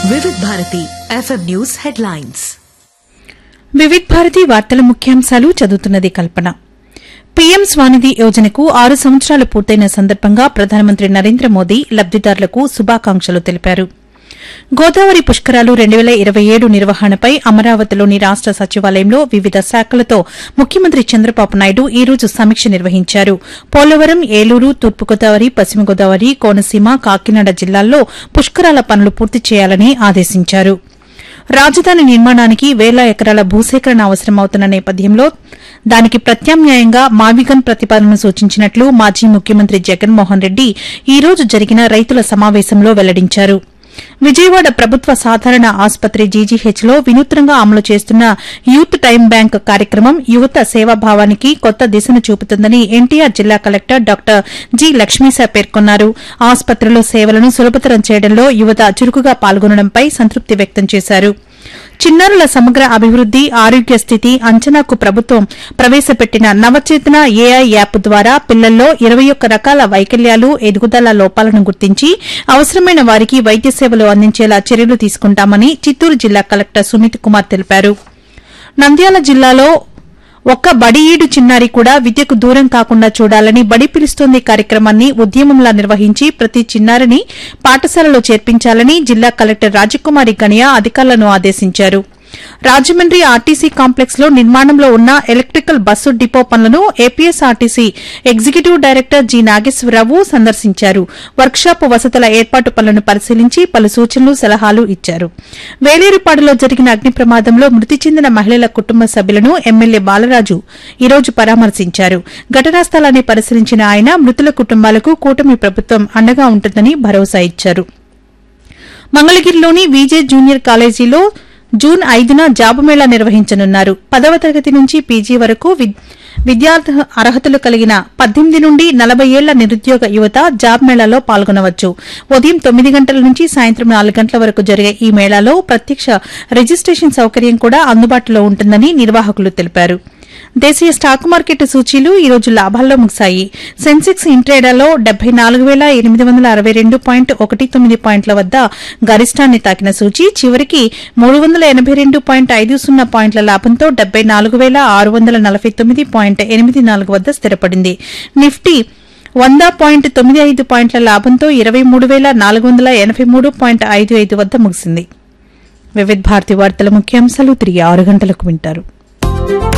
Vividh Bharati FM news headlines Vividh Bharati వార్తల ముఖ్యాంశాలు చదువుతున్నది కల్పన పీఎం స్వానిధి యోజనకు ఆరు సంవత్సరాలు పూర్తయిన సందర్భంగా ప్రధానమంత్రి నరేంద్ర మోదీ లబ్దిదారులకు శుభాకాంక్షలు తెలిపారు గోదావరి పుష్కరాలు రెండు వేల ఇరవై ఏడు నిర్వహణపై అమరావతిలోని రాష్ట సచివాలయంలో వివిధ శాఖలతో ముఖ్యమంత్రి చంద్రబాబు నాయుడు ఈ రోజు సమీక్ష నిర్వహించారు పోలవరం ఏలూరు తూర్పుగోదావరి పశ్చిమ గోదావరి కోనసీమ కాకినాడ జిల్లాల్లో పుష్కరాల పనులు పూర్తి చేయాలని ఆదేశించారు రాజధాని నిర్మాణానికి వేల ఎకరాల భూసేకరణ అవసరమవుతున్న నేపథ్యంలో దానికి ప్రత్యామ్నాయంగా మావిగన్ ప్రతిపాదనను సూచించినట్లు మాజీ ముఖ్యమంత్రి జగన్మోహన్ రెడ్డి ఈ రోజు జరిగిన రైతుల సమావేశంలో వెల్లడించారు విజయవాడ ప్రభుత్వ సాధారణ ఆసుపత్రి జీజీహెచ్లో వినూత్నంగా అమలు చేస్తున్న యూత్ టైం బ్యాంక్ కార్యక్రమం యువత సేవాభావానికి కొత్త దిశను చూపుతుందని ఎన్టీఆర్ జిల్లా కలెక్టర్ డాక్టర్ జి లక్ష్మీశ పేర్కొన్నారు ఆసుపత్రిలో సేవలను సులభతరం చేయడంలో యువత చురుకుగా పాల్గొనడంపై సంతృప్తి వ్యక్తం చేశారు చిన్నారుల సమగ్ర అభివృద్ది ఆరోగ్య స్థితి అంచనాకు ప్రభుత్వం ప్రవేశపెట్టిన నవచేతన ఏఐ యాప్ ద్వారా పిల్లల్లో ఇరవై ఒక్క రకాల వైకల్యాలు ఎదుగుదల లోపాలను గుర్తించి అవసరమైన వారికి వైద్య సేవలు అందించేలా చర్యలు తీసుకుంటామని చిత్తూరు జిల్లా కలెక్టర్ సుమిత్ కుమార్ తెలిపారు నంద్యాల జిల్లాలో ఒక్క బడి ఈడు చిన్నారి కూడా విద్యకు దూరం కాకుండా చూడాలని బడి పిలుస్తోంది కార్యక్రమాన్ని ఉద్యమంలా నిర్వహించి ప్రతి చిన్నారిని పాఠశాలలో చేర్పించాలని జిల్లా కలెక్టర్ రాజకుమారి గణియా అధికారులను ఆదేశించారు రాజమండ్రి ఆర్టీసీ కాంప్లెక్స్ లో నిర్మాణంలో ఉన్న ఎలక్ట్రికల్ బస్సు డిపో పనులను APSRTC executive director G Nageswararao సందర్శించారు వర్క్షాప్ వసతుల ఏర్పాటు పనులను పరిశీలించి పలు సూచనలు సలహాలు ఇచ్చారు వేలేరుపాడులో జరిగిన అగ్ని ప్రమాదంలో మృతి చెందిన మహిళల కుటుంబ సభ్యులను ఎమ్మెల్యే బాలరాజు ఈ రోజు పరామర్శించారు ఘటనా స్థలాన్ని పరిశీలించిన ఆయన మృతుల కుటుంబాలకు కూటమి ప్రభుత్వం అండగా ఉంటుందని భరోసా ఇచ్చారు మంగళగిరిలోని విజే జూనియర్ కాలేజీలో జూన్ ఐదున జాబు మేళా నిర్వహించనున్నారు పదవ తరగతి నుంచి పీజీ వరకు విద్- విద్యార్థి అర్హతలు కలిగిన పద్దెనిమిది నుండి నలభై ఏళ్ల నిరుద్యోగ యువత జాబ్ మేళాలో పాల్గొనవచ్చు ఉదయం తొమ్మిది గంటల నుంచి సాయంత్రం నాలుగు గంటల వరకు జరిగే ఈ మేళాలో ప్రత్యక్ష రిజిస్ట్రేషన్ సౌకర్యం కూడా అందుబాటులో ఉంటుందని నిర్వాహకులు తెలిపారు దేశీయ స్టాక్ మార్కెట్ సూచీలు ఈ రోజు లాభాల్లో ముగిశాయి సెన్సెక్స్ ఇంట్రేడాలో డెబ్బై నాలుగు వేల ఎనిమిది వందల అరవై రెండు పాయింట్ ఒకటి తొమ్మిది పాయింట్ల వద్ద గరిష్టాన్ని తాకిన సూచీ చివరికి మూడు వందల ఎనబై రెండు పాయింట్ ఐదు సున్నా పాయింట్ల లాభంతో డెబ్బై నాలుగు వేల ఆరు వందల నలభై తొమ్మిది పాయింట్ ఎనిమిది నాలుగు వద్ద స్థిరపడింది నిఫ్టీ వంద పాయింట్ తొమ్మిది ఐదు పాయింట్ల లాభంతో ఇరవై మూడు వేల నాలుగు వందల ఎనబై మూడు పాయింట్ ఐదు ఐదు వద్ద ముగిసింది వివిధ భారతి వార్తల ముఖ్యాంశాలు తిరిగి ఆరు గంటలకు వింటారు